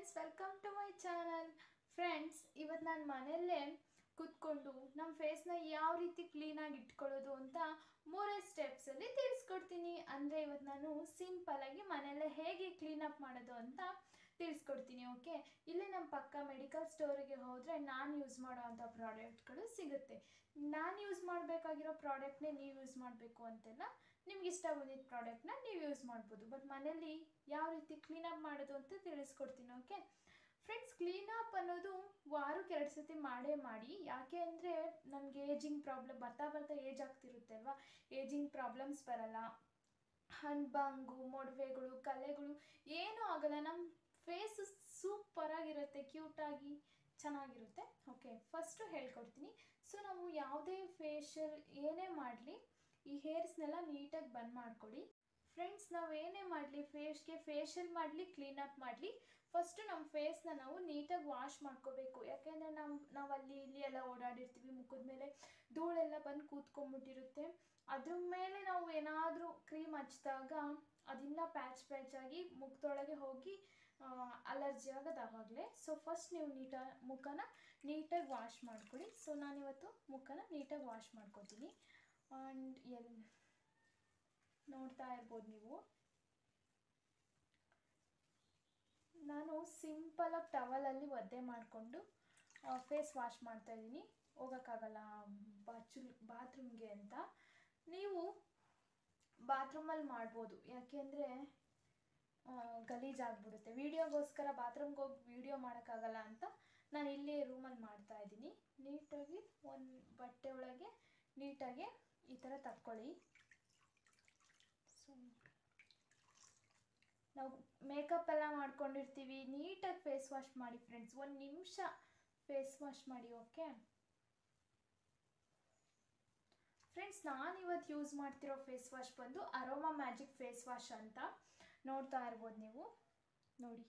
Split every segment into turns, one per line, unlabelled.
friends welcome to my channel friends ಇವತ್ತು ನಾನು ಮನೆಯಲ್ಲೇ ಕೂತ್ಕೊಂಡು ನಮ್ಮ ಫೇಸ್ನ ಯಾವ ರೀತಿ ಕ್ಲೀನಾಗಿ ಇಟ್ಕೊಳ್ಳೋದು ಅಂತ ಮೂರೇ ಸ್ಟೆಪ್ಸಲ್ಲಿ ತಿಳಿಸ್ಕೊಡ್ತೀನಿ ಅಂದರೆ ಇವತ್ತು ನಾನು ಸಿಂಪಲಾಗಿ ಮನೆಯಲ್ಲೇ ಹೇಗೆ ಕ್ಲೀನಪ್ ಮಾಡೋದು ಅಂತ ತಿಳಿಸ್ಕೊಡ್ತೀನಿ ಓಕೆ ಇಲ್ಲೇ ನಮ್ಮ ಪಕ್ಕ ಮೆಡಿಕಲ್ ಸ್ಟೋರಿಗೆ ಹೋದರೆ ನಾನು ಯೂಸ್ ಮಾಡೋವಂಥ ಪ್ರಾಡಕ್ಟ್ಗಳು ಸಿಗುತ್ತೆ ನಾನು ಯೂಸ್ ಮಾಡಬೇಕಾಗಿರೋ ಪ್ರಾಡಕ್ಟ್ನೇ ನೀವು ಯೂಸ್ ಮಾಡಬೇಕು ಅಂತೆಲ್ಲ ನಿಮ್ಗೆ ಇಷ್ಟ ಬಂದಿದ್ದ ಪ್ರಾಡಕ್ಟ್ನ ನೀವು ಯೂಸ್ ಮಾಡ್ಬೋದು ಬಟ್ ಮನೇಲಿ ಯಾವ ರೀತಿ ಕ್ಲೀನಪ್ ಮಾಡೋದು ಅಂತ ತಿಳಿಸ್ಕೊಡ್ತೀನಿ ಓಕೆ ಫ್ರೆಂಡ್ಸ್ ಕ್ಲೀನಪ್ ಅನ್ನೋದು ವಾರಕ್ಕೆ ಎರಡು ಸತಿ ಮಾಡೇ ಮಾಡಿ ಯಾಕೆ ಅಂದರೆ ನಮಗೆ ಏಜಿಂಗ್ ಪ್ರಾಬ್ಲಮ್ ಬರ್ತಾ ಬರ್ತಾ ಏಜ್ ಆಗ್ತಿರುತ್ತೆ ಅಲ್ವಾ ಏಜಿಂಗ್ ಪ್ರಾಬ್ಲಮ್ಸ್ ಬರಲ್ಲ ಹಣ್ಬಂಗು ಮೊಡವೆಗಳು ಕಲೆಗಳು ಏನೂ ಆಗಲ್ಲ ನಮ್ಮ ಫೇಸ್ ಸೂಪರಾಗಿರುತ್ತೆ ಕ್ಯೂಟಾಗಿ ಚೆನ್ನಾಗಿರುತ್ತೆ ಓಕೆ ಫಸ್ಟು ಹೇಳ್ಕೊಡ್ತೀನಿ ಸೊ ನಾವು ಯಾವುದೇ ಫೇಶಿಯಲ್ ಏನೇ ಮಾಡಲಿ ಈ ಹೇರ್ಸ್ನೆಲ್ಲ ನೀಟಾಗಿ ಬಂದ್ ಮಾಡಿಕೊಡಿ ಫ್ರೆಂಡ್ಸ್ ನಾವು ಏನೇ ಮಾಡಲಿ ಫೇಸ್ಗೆ ಫೇಶಿಯಲ್ ಮಾಡಲಿ ಕ್ಲೀನಪ್ ಮಾಡಲಿ ಫಸ್ಟು ನಮ್ಮ ಫೇಸ್ನ ನಾವು ನೀಟಾಗಿ ವಾಶ್ ಮಾಡ್ಕೋಬೇಕು ಯಾಕೆಂದರೆ ನಾವು ನಾವು ಅಲ್ಲಿ ಇಲ್ಲಿ ಎಲ್ಲ ಓಡಾಡಿರ್ತೀವಿ ಮುಖದ ಮೇಲೆ ಧೂಳೆಲ್ಲ ಬಂದು ಕೂತ್ಕೊಂಡ್ಬಿಟ್ಟಿರುತ್ತೆ ಅದ್ರ ಮೇಲೆ ನಾವು ಏನಾದರೂ ಕ್ರೀಮ್ ಹಚ್ಚಿದಾಗ ಅದಿನ್ನ ಪ್ಯಾಚ್ ಪ್ಯಾಚ್ ಆಗಿ ಮುಖದೊಳಗೆ ಹೋಗಿ ಅಲರ್ಜಿ ಆಗೋದು ಆವಾಗಲೇ ಸೊ ಫಸ್ಟ್ ನೀವು ನೀಟ ಮುಖನ ನೀಟಾಗಿ ವಾಶ್ ಮಾಡ್ಕೊಳ್ಳಿ ಸೊ ನಾನಿವತ್ತು ಮುಖನ ನೀಟಾಗಿ ವಾಶ್ ಮಾಡ್ಕೊತೀನಿ ಆ್ಯಂಡ್ ಎಲ್ ನೋಡ್ತಾ ಇರ್ಬೋದು ನೀವು ನಾನು ಸಿಂಪಲಾಗಿ ಟವಲಲ್ಲಿ ಒದ್ದೆ ಮಾಡಿಕೊಂಡು ಫೇಸ್ ವಾಶ್ ಮಾಡ್ತಾ ಇದ್ದೀನಿ ಹೋಗೋಕ್ಕಾಗಲ್ಲ ಬಾಚು ಬಾತ್ರೂಮ್ಗೆ ಅಂತ ನೀವು ಬಾತ್ರೂಮಲ್ಲಿ ಮಾಡ್ಬೋದು ಯಾಕೆಂದರೆ ಗಲೀಜಾಗ್ಬಿಡುತ್ತೆ ವೀಡಿಯೋಗೋಸ್ಕರ ಬಾತ್ರೂಮ್ಗೆ ಹೋಗಿ ವೀಡಿಯೋ ಮಾಡೋಕ್ಕಾಗಲ್ಲ ಅಂತ ನಾನು ಇಲ್ಲೇ ರೂಮಲ್ಲಿ ಮಾಡ್ತಾ ಇದ್ದೀನಿ ನೀಟಾಗಿ ಒಂದು ಬಟ್ಟೆ ಒಳಗೆ ನೀಟಾಗಿ ಈ ಥರ ತಕ್ಕೊಳ್ಳಿ ಸೊ ನಾವು ಮೇಕಪ್ ಎಲ್ಲ ಮಾಡ್ಕೊಂಡಿರ್ತೀವಿ ನೀಟಾಗಿ ಫೇಸ್ ವಾಶ್ ಮಾಡಿ ಫ್ರೆಂಡ್ಸ್ ಒಂದು ನಿಮಿಷ ಫೇಸ್ ವಾಶ್ ಮಾಡಿ ಓಕೆ ಫ್ರೆಂಡ್ಸ್ ನಾನು ಇವತ್ತು ಯೂಸ್ ಮಾಡ್ತಿರೋ ಫೇಸ್ ವಾಶ್ ಬಂದು ಅರೋಮಾ ಮ್ಯಾಜಿಕ್ ಫೇಸ್ ವಾಶ್ ಅಂತ ನೋಡ್ತಾ ಇರ್ಬೋದು ನೀವು ನೋಡಿ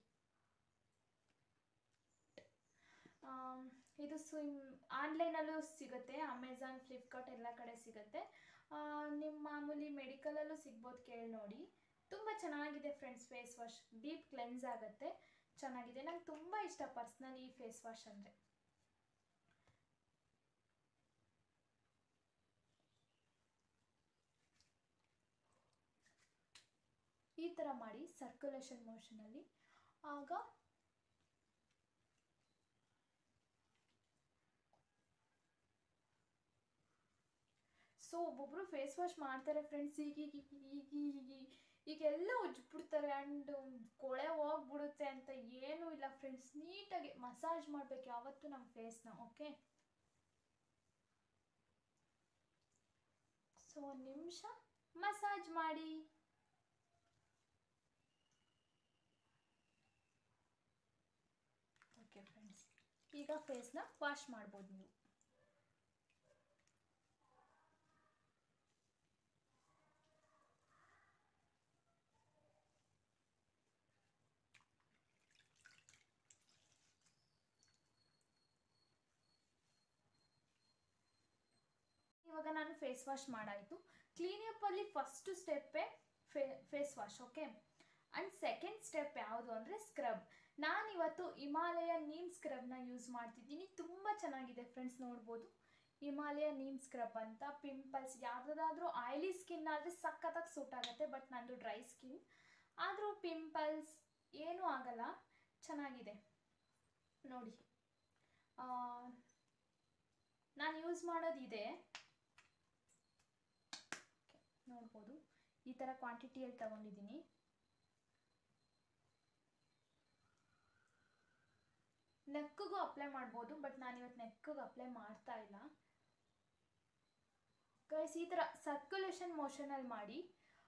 ಇದು ಸ್ವಿಮ್ ಆನ್ಲೈನಲ್ಲೂ ಸಿಗುತ್ತೆ ಅಮೆಝಾನ್ ಫ್ಲಿಪ್ಕಾರ್ಟ್ ಎಲ್ಲ ಕಡೆ ಸಿಗುತ್ತೆ ನಿಮ್ಮ ಮಾಮೂಲಿ ಮೆಡಿಕಲಲ್ಲೂ ಸಿಗ್ಬೋದು ಕೇಳಿ ನೋಡಿ ತುಂಬ ಚೆನ್ನಾಗಿದೆ friends face wash deep cleanse ಆಗುತ್ತೆ ಚೆನ್ನಾಗಿದೆ ನಂಗೆ ತುಂಬ ಇಷ್ಟ ಪರ್ಸ್ನಲಿ ಈ ಫೇಸ್ ವಾಶ್ ಅಂದರೆ ಈ ಥರ ಮಾಡಿ ಸರ್ಕ್ಯುಲೇಷನ್ ಮೋಷನಲ್ಲಿ ಆಗ ಸೊ ಒಬ್ಬೊಬ್ಬರು ಫೇಸ್ ವಾಶ್ ಮಾಡ್ತಾರೆ ಫ್ರೆಂಡ್ಸ್ ಈಗ ಈಗ ಈಗ ಈಗ ಈಗೆಲ್ಲ ಉಜ್ಬಿಡ್ತಾರೆ ಆ್ಯಂಡ್ ಕೊಳೆ ಹೋಗ್ಬಿಡುತ್ತೆ ಅಂತ ಏನೂ ಇಲ್ಲ ಫ್ರೆಂಡ್ಸ್ ನೀಟಾಗಿ ಮಸಾಜ್ ಮಾಡಬೇಕು ಯಾವತ್ತೂ ನಮ್ಮ ಫೇಸ್ನ ಓಕೆ ಸೊ ಒಂದು ನಿಮಿಷ ಮಸಾಜ್ ಮಾಡಿ ಓಕೆ ಫ್ರೆಂಡ್ಸ್ ಈಗ ಫೇಸ್ನ ವಾಶ್ ಮಾಡ್ಬೋದು ನೀವು ಇವಾಗ ನಾನು ಫೇಸ್ ವಾಶ್ ಮಾಡಾಯಿತು ಕ್ಲೀನಪ್ಪಲ್ಲಿ ಫಸ್ಟು ಸ್ಟೆಪ್ಪೇ ಫೇ face wash okay and second step ಯಾವುದು ಅಂದರೆ ಸ್ಕ್ರಬ್ ನಾನಿವತ್ತು ಹಿಮಾಲಯ ನೀಮ್ ಸ್ಕ್ರಬ್ನ ಯೂಸ್ ಮಾಡ್ತಿದ್ದೀನಿ ತುಂಬ ಚೆನ್ನಾಗಿದೆ ಫ್ರೆಂಡ್ಸ್ ನೋಡ್ಬೋದು ಹಿಮಾಲಯ ನೀಮ್ ಸ್ಕ್ರಬ್ ಅಂತ ಪಿಂಪಲ್ಸ್ ಯಾವುದಾದ್ರೂ ಆಯ್ಲಿ ಸ್ಕಿನ್ ಆದರೆ ಸಖತ್ತಾಗಿ ಸೂಟ್ ಆಗುತ್ತೆ ಬಟ್ ನಂದು ಡ್ರೈ ಸ್ಕಿನ್ ಆದರೂ ಪಿಂಪಲ್ಸ್ ಏನೂ ಆಗಲ್ಲ ಚೆನ್ನಾಗಿದೆ ನೋಡಿ ನಾನು ಯೂಸ್ ಮಾಡೋದಿದೆ ನೋಡ್ಬೋದು ಈ ಥರ ಕ್ವಾಂಟಿಟಿಯಲ್ಲಿ ತಗೊಂಡಿದ್ದೀನಿ ನೆಕ್ಕಿಗೂ ಅಪ್ಲೈ ಮಾಡ್ಬೋದು ಬಟ್ ನಾನು ಇವತ್ತು ನೆಕ್ಕಿಗೆ ಅಪ್ಲೈ ಮಾಡ್ತಾ ಇಲ್ಲ ಗೈಸ್ ಈ ಥರ ಸರ್ಕ್ಯುಲೇಷನ್ ಮೋಷನಲ್ಲಿ ಮಾಡಿ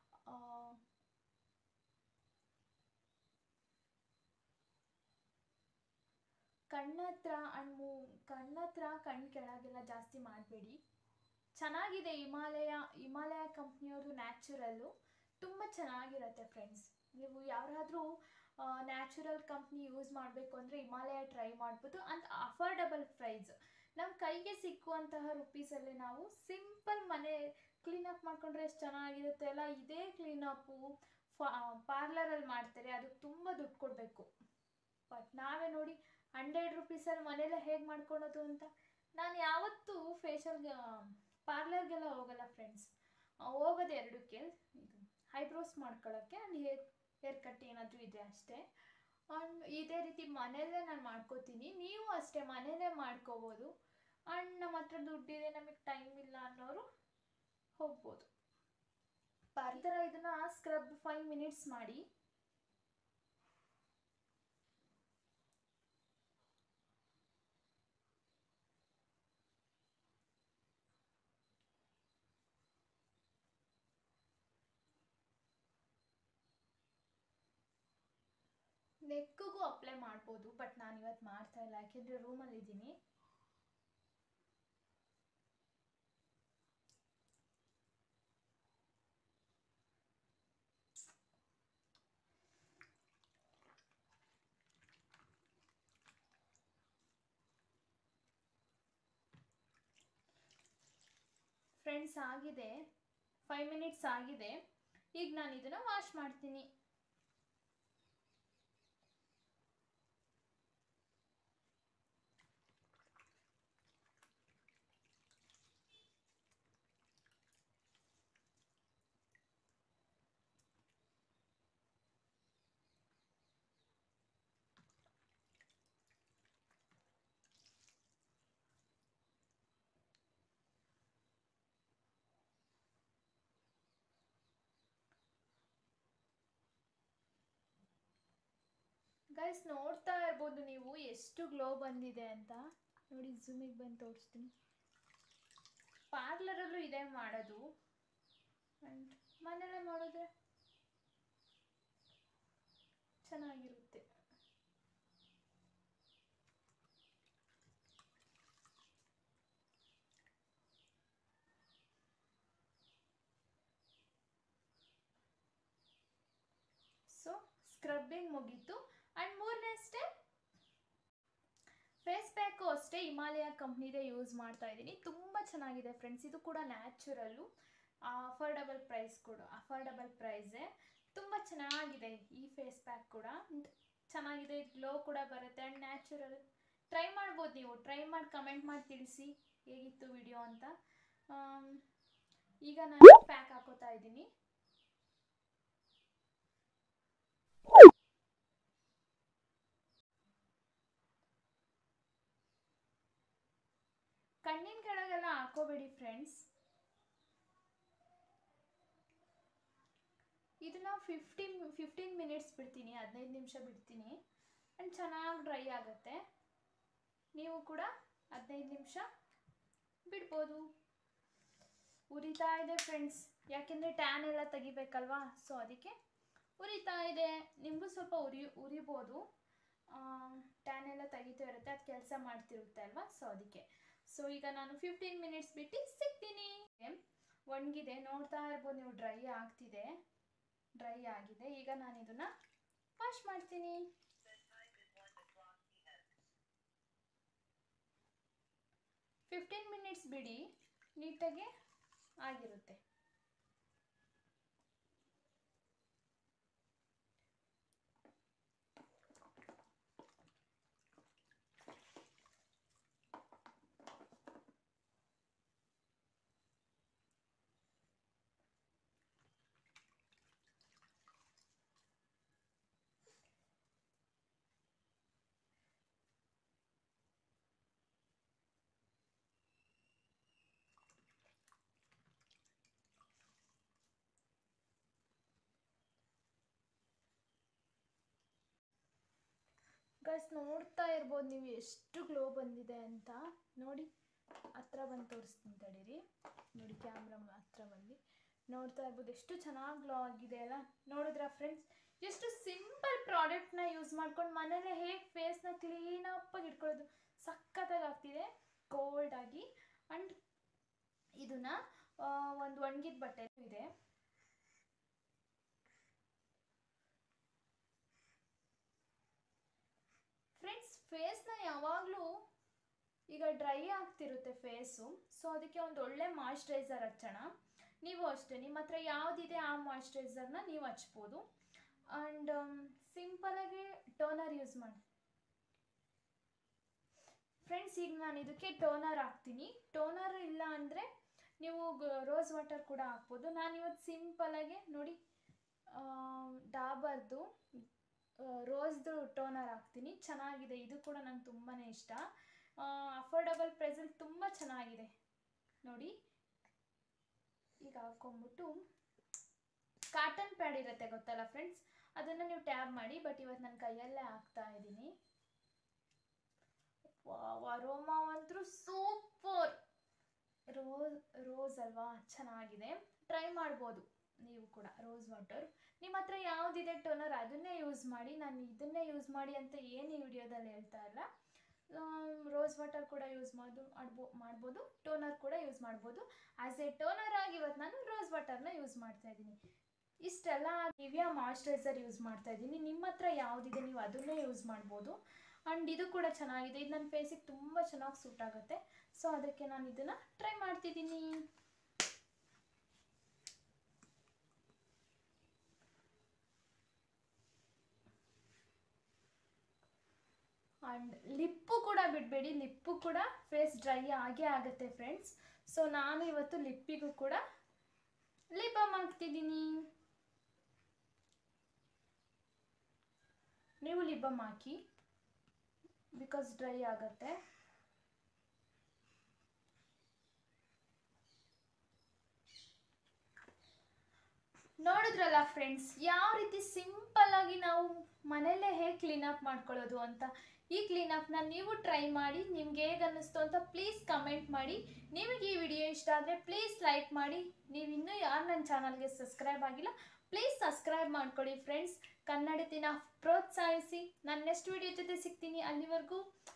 ಕಣ್ಣತ್ರ ಆ್ಯಂಡ್ ಮೂ ಕಣ್ಣತ್ರ ಕಣ್ಣು ಕೆಳಗೆಲ್ಲ ಜಾಸ್ತಿ ಮಾಡಬೇಡಿ ಚೆನ್ನಾಗಿದೆ ಹಿಮಾಲಯ ಹಿಮಾಲಯ ಕಂಪ್ನಿಯವರು ನ್ಯಾಚುರಲ್ಲು ತುಂಬ ಚೆನ್ನಾಗಿರುತ್ತೆ ಫ್ರೆಂಡ್ಸ್ ನೀವು ಯಾರಾದರೂ ನ್ಯಾಚುರಲ್ ಕಂಪ್ನಿ ಯೂಸ್ ಮಾಡಬೇಕು ಅಂದರೆ ಹಿಮಾಲಯ ಟ್ರೈ ಮಾಡ್ಬೋದು ಅಂತ ಅಫೋರ್ಡಬಲ್ ಪ್ರೈಸ್ ನಮ್ಮ ಕೈಗೆ ಸಿಕ್ಕುವಂತಹ ರುಪೀಸಲ್ಲಿ ನಾವು ಸಿಂಪಲ್ ಮನೆ ಕ್ಲೀನಪ್ ಮಾಡ್ಕೊಂಡ್ರೆ ಎಷ್ಟು ಚೆನ್ನಾಗಿರುತ್ತೆ ಅಲ್ಲ ಇದೇ ಕ್ಲೀನಪ್ಪು ಪಾರ್ಲರಲ್ಲಿ ಮಾಡ್ತಾರೆ ಅದಕ್ಕೆ ತುಂಬ ದುಡ್ಡು ಕೊಡಬೇಕು ಬಟ್ ನೋಡಿ ಹಂಡ್ರೆಡ್ ರುಪೀಸಲ್ಲಿ ಮನೇಲೆ ಹೇಗೆ ಮಾಡ್ಕೊಳೋದು ಅಂತ ನಾನು ಯಾವತ್ತೂ ಫೇಶಿಯಲ್ಗೆ ಪಾರ್ಲರ್ಗೆಲ್ಲ ಹೋಗಲ್ಲ ಫ್ರೆಂಡ್ಸ್ ಹೋಗೋದು ಎರಡಕ್ಕೆ ಇದು ಐಬ್ರೋಸ್ ಮಾಡ್ಕೊಳ್ಳೋಕ್ಕೆ ಆ್ಯಂಡ್ ಹೇರ್ ಹೇರ್ ಕಟ್ ಏನಾದರೂ ಇದೆ ಅಷ್ಟೇ ಆ್ಯಂಡ್ ಇದೇ ರೀತಿ ಮನೆಯಲ್ಲೇ ನಾನು ಮಾಡ್ಕೋತೀನಿ ನೀವು ಅಷ್ಟೇ ಮನೆಯಲ್ಲೇ ಮಾಡ್ಕೋಬೋದು ಆ್ಯಂಡ್ ನಮ್ಮ ಹತ್ರ ದುಡ್ಡಿದೆ ನಮಗೆ ಟೈಮ್ ಇಲ್ಲ ಅನ್ನೋರು ಹೋಗ್ಬೋದು ಈ ಥರ ಇದನ್ನು ಸ್ಕ್ರಬ್ ಫೈವ್ ಮಿನಿಟ್ಸ್ ಮಾಡಿ ನೆಕ್ಕಿಗೂ ಅಪ್ಲೈ ಮಾಡ್ಬೋದು ಬಟ್ ನಾನು ಇವತ್ತು ಮಾಡ್ತಾ ಇಲ್ಲ ಯಾಕೆಂದರೆ ರೂಮಲ್ಲಿ ಇದ್ದೀನಿ ಫ್ರೆಂಡ್ಸ್ ಆಗಿದೆ ಫೈವ್ ಮಿನಿಟ್ಸ್ ಆಗಿದೆ ಈಗ ನಾನು ಇದನ್ನು ವಾಶ್ ಮಾಡ್ತೀನಿ ಗೈಸ್ ನೋಡ್ತಾ ಇರ್ಬೋದು ನೀವು ಎಷ್ಟು ಗ್ಲೋ ಬಂದಿದೆ ಅಂತ ನೋಡಿ ಝೂಮಿಗೆ ಬಂದು ತೋರಿಸ್ತೀನಿ ಪಾರ್ಲರಲ್ಲೂ ಇದೇ ಮಾಡೋದು ಆ್ಯಂಡ್ ಮನೇಲೆ ಮಾಡಿದ್ರೆ ಚೆನ್ನಾಗಿರುತ್ತೆ ಸೊ ಸ್ಕ್ರಬ್ಬಿಂಗ್ ಮುಗೀತು ಆ್ಯಂಡ್ ಮೂರನೇ ಸ್ಟೆಪ್ ಫೇಸ್ ಪ್ಯಾಕು ಅಷ್ಟೇ ಹಿಮಾಲಯ ಕಂಪ್ನಿದೇ ಯೂಸ್ ಮಾಡ್ತಾ ಇದ್ದೀನಿ ತುಂಬ ಚೆನ್ನಾಗಿದೆ ಫ್ರೆಂಡ್ಸ್ ಇದು ಕೂಡ ನ್ಯಾಚುರಲ್ಲು ಅಫೋರ್ಡಬಲ್ ಪ್ರೈಸ್ ಕೂಡ ಅಫೋರ್ಡಬಲ್ ಪ್ರೈಸೇ ತುಂಬ ಚೆನ್ನಾಗಿದೆ ಈ ಫೇಸ್ ಪ್ಯಾಕ್ ಕೂಡ And ಚೆನ್ನಾಗಿದೆ ಗ್ಲೋ ಕೂಡ ಬರುತ್ತೆ ಆ್ಯಂಡ್ ನ್ಯಾಚುರಲ್ ಟ್ರೈ ಮಾಡ್ಬೋದು ನೀವು ಟ್ರೈ ಮಾಡಿ ಕಮೆಂಟ್ ಮಾಡಿ ತಿಳಿಸಿ ಹೇಗಿತ್ತು ವಿಡಿಯೋ ಅಂತ ಆಮ್, ಈಗ ನಾನು ಪ್ಯಾಕ್ ಹಾಕೋತಾ ಇದ್ದೀನಿ ಕಣ್ಣಿನ ಕೆಳಗೆಲ್ಲ ಹಾಕೋಬೇಡಿ ಫ್ರೆಂಡ್ಸ್ ಇದನ್ನ ಫಿಫ್ಟೀನ್ ಫಿಫ್ಟೀನ್ ಮಿನಿಟ್ಸ್ ಬಿಡ್ತೀನಿ ಹದಿನೈದು ನಿಮಿಷ ಬಿಡ್ತೀನಿ ಆ್ಯಂಡ್ ಚೆನ್ನಾಗಿ ಡ್ರೈ ಆಗುತ್ತೆ ನೀವು ಕೂಡ ಹದಿನೈದು ನಿಮಿಷ ಬಿಡ್ಬೋದು ಉರಿತಾ ಇದೆ ಫ್ರೆಂಡ್ಸ್ ಯಾಕೆಂದರೆ ಟ್ಯಾನ್ ಎಲ್ಲ ತೆಗಿಬೇಕಲ್ವಾ ಸೊ ಅದಕ್ಕೆ ಉರಿತಾ ಇದೆ ನಿಮಗೂ ಸ್ವಲ್ಪ ಉರಿ ಉರಿಬೋದು ಟ್ಯಾನ್ ಎಲ್ಲ ತೆಗಿತಾ ಇರುತ್ತೆ ಅದು ಕೆಲಸ ಮಾಡ್ತಿರುತ್ತೆ ಅಲ್ವಾ ಸೊ ಅದಕ್ಕೆ ಸೊ ಈಗ ನಾನು ಫಿಫ್ಟೀನ್ ಮಿನಿಟ್ಸ್ ಬಿಟ್ಟು ಸಿಗ್ತೀನಿ ಒಣಗಿದೆ ನೋಡ್ತಾ ಇರ್ಬೋದು ನೀವು ಡ್ರೈ ಆಗ್ತಿದೆ ಡ್ರೈ ಆಗಿದೆ ಈಗ ನಾನು ಇದನ್ನ ವಾಶ್ ಮಾಡ್ತೀನಿ ಫಿಫ್ಟೀನ್ ಮಿನಿಟ್ಸ್ ಬಿಡಿ ನೀಟಾಗಿ ಆಗಿರುತ್ತೆ ಗಸ್ ನೋಡ್ತಾ ಇರ್ಬೋದು ನೀವು ಎಷ್ಟು ಗ್ಲೋ ಬಂದಿದೆ ಅಂತ ನೋಡಿ ಹತ್ರ ಬಂದು ತೋರಿಸ್ತೀನಿ ತಡೀರಿ ನೋಡಿ ಕ್ಯಾಮ್ರಾ ಹತ್ರ ಬಂದು ನೋಡ್ತಾ ಇರ್ಬೋದು ಎಷ್ಟು ಚೆನ್ನಾಗಿ ಗ್ಲೋ ಆಗಿದೆ ಅಲ್ಲ ನೋಡಿದ್ರಾ ಫ್ರೆಂಡ್ಸ್ ಎಷ್ಟು ಸಿಂಪಲ್ ಪ್ರಾಡಕ್ಟ್ನ ಯೂಸ್ ಮಾಡ್ಕೊಂಡು ಮನೇಲೆ ಹೇಗೆ ಫೇಸ್ನ ಕ್ಲೀನಪ್ಪಾಗಿ ಇಟ್ಕೊಳ್ಳೋದು ಸಖತ್ತಾಗಿ ಆಗ್ತಿದೆ ಕೋಲ್ಡ್ ಆಗಿ ಆ್ಯಂಡ್ ಇದನ್ನ ಒಂದು ಒಣಗಿದ ಬಟ್ಟೆ ಇದೆ ಫ್ರೆಂಡ್ಸ್ ಫೇಸ್ನ ಯಾವಾಗಲೂ ಈಗ ಡ್ರೈ ಆಗ್ತಿರುತ್ತೆ ಫೇಸು ಸೊ ಅದಕ್ಕೆ ಒಂದು ಒಳ್ಳೆ ಮಾಯ್ಶ್ಚರೈಸರ್ ಹಚ್ಚೋಣ ನೀವು ಅಷ್ಟೇ ನಿಮ್ಮ ಹತ್ರ ಯಾವುದಿದೆ ಆ ಮಾಯ್ಶ್ಚರೈಸರ್ನ ನೀವು ಹಚ್ಬೋದು ಆ್ಯಂಡ್ ಸಿಂಪಲಾಗಿ ಟೋನರ್ ಯೂಸ್ ಮಾಡಿ ಫ್ರೆಂಡ್ಸ್ ಈಗ ನಾನು ಇದಕ್ಕೆ ಟೋನರ್ ಹಾಕ್ತೀನಿ ಟೋನರ್ ಇಲ್ಲ ಅಂದರೆ ನೀವು ರೋಸ್ ವಾಟರ್ ಕೂಡ ಹಾಕ್ಬೋದು ನಾನು ಇವತ್ತು ಸಿಂಪಲಾಗಿ ನೋಡಿ ಡಾಬರ್ದು ರೋಸ್ದು ಟೋನರ್ ಹಾಕ್ತೀನಿ ಚೆನ್ನಾಗಿದೆ ಇದು ಕೂಡ ನಂಗೆ ತುಂಬಾ ಇಷ್ಟ ಅಫೋರ್ಡಬಲ್ ಪ್ರೈಸಲ್ಲಿ ತುಂಬ ಚೆನ್ನಾಗಿದೆ ನೋಡಿ ಈಗ ಹಾಕ್ಕೊಂಬಿಟ್ಟು ಕಾಟನ್ ಪ್ಯಾಡ್ ಇರುತ್ತೆ ಗೊತ್ತಲ್ಲ ಫ್ರೆಂಡ್ಸ್ ಅದನ್ನು ನೀವು ಟ್ಯಾಬ್ ಮಾಡಿ ಬಟ್ ಇವತ್ತು ನನ್ನ ಕೈಯಲ್ಲೇ ಹಾಕ್ತಾ ಇದ್ದೀನಿ ಅರೋಮಾ ಅಂತೂ ಸೂಪರ್ ರೋಸ್ ರೋಸ್ ಅಲ್ವಾ ಚೆನ್ನಾಗಿದೆ ಟ್ರೈ ಮಾಡ್ಬೋದು ನೀವು ಕೂಡ ರೋಸ್ ವಾಟರ್ ನಿಮ್ಮ ಹತ್ರ ಯಾವುದಿದೆ ಟೋನರ್ ಅದನ್ನೇ ಯೂಸ್ ಮಾಡಿ ನಾನು ಇದನ್ನೇ ಯೂಸ್ ಮಾಡಿ ಅಂತ ಏನು ಈ ವಿಡಿಯೋದಲ್ಲಿ ಹೇಳ್ತಾ ಇಲ್ಲ ರೋಸ್ ವಾಟರ್ ಕೂಡ ಯೂಸ್ ಮಾಡು ಮಾಡ್ಬೋ ಮಾಡ್ಬೋದು ಟೋನರ್ ಕೂಡ ಯೂಸ್ ಮಾಡ್ಬೋದು ಆ್ಯಸ್ ಎ ಟೋನರ್ ಆಗಿ ಇವತ್ತು ನಾನು ರೋಸ್ ವಾಟರ್ನ ಯೂಸ್ ಮಾಡ್ತಾ ಇದ್ದೀನಿ ಇಷ್ಟೆಲ್ಲ ನಿವಿಯಾ ಮಾಯ್ಶ್ಚರೈಸರ್ ಯೂಸ್ ಮಾಡ್ತಾ ಇದ್ದೀನಿ ನಿಮ್ಮ ಹತ್ರ ಯಾವುದಿದೆ ನೀವು ಅದನ್ನೇ ಯೂಸ್ ಮಾಡ್ಬೋದು ಆ್ಯಂಡ್ ಇದು ಕೂಡ ಚೆನ್ನಾಗಿದೆ ಇದು ನನ್ನ ಫೇಸಿಗೆ ತುಂಬ ಚೆನ್ನಾಗಿ ಸೂಟ್ ಆಗುತ್ತೆ ಸೊ ಅದಕ್ಕೆ ನಾನು ಇದನ್ನು ಟ್ರೈ ಮಾಡ್ತಿದ್ದೀನಿ ಆ್ಯಂಡ್ ಲಿಪ್ಪು ಕೂಡ ಬಿಡಬೇಡಿ ಲಿಪ್ಪು ಕೂಡ ಫೇಸ್ ಡ್ರೈ ಆಗೇ ಆಗುತ್ತೆ ಫ್ರೆಂಡ್ಸ್ ಸೊ ನಾನು ಇವತ್ತು ಲಿಪ್ಪಿಗೂ ಕೂಡ ಲಿಪ್ ಬಾಮ್ ಹಾಕ್ತಿದ್ದೀನಿ ನೀವು ಲಿಪ್ ಬಾಮ್ ಹಾಕಿ ಬಿಕಾಸ್ ಡ್ರೈ ಆಗುತ್ತೆ ನೋಡಿದ್ರಲ್ಲ ಫ್ರೆಂಡ್ಸ್ ಯಾವ ರೀತಿ ಸಿಂಪಲ್ ಆಗಿ ನಾವು ಮನೆಯಲ್ಲೇ ಹೇಗೆ ಕ್ಲೀನಪ್ ಮಾಡ್ಕೊಳ್ಳೋದು ಅಂತ ಈ ಕ್ಲೀನಪ್ನ ನೀವು ಟ್ರೈ ಮಾಡಿ ನಿಮ್ಗೆ ಹೇಗೆ ಅನ್ನಿಸ್ತು ಅಂತ ಪ್ಲೀಸ್ ಕಮೆಂಟ್ ಮಾಡಿ ನಿಮಗೆ ಈ ವಿಡಿಯೋ ಇಷ್ಟ ಆದರೆ ಪ್ಲೀಸ್ ಲೈಕ್ ಮಾಡಿ ನೀವು ಇನ್ನೂ ಯಾರು ನನ್ನ ಚಾನಲ್ಗೆ ಸಬ್ಸ್ಕ್ರೈಬ್ ಆಗಿಲ್ಲ ಪ್ಲೀಸ್ ಸಬ್ಸ್ಕ್ರೈಬ್ ಮಾಡ್ಕೊಳ್ಳಿ ಫ್ರೆಂಡ್ಸ್ ಕನ್ನಡತಿನ ಪ್ರೋತ್ಸಾಹಿಸಿ ನಾನು ನೆಕ್ಸ್ಟ್ ವಿಡಿಯೋ ಜೊತೆ ಸಿಗ್ತೀನಿ ಅಲ್ಲಿವರೆಗೂ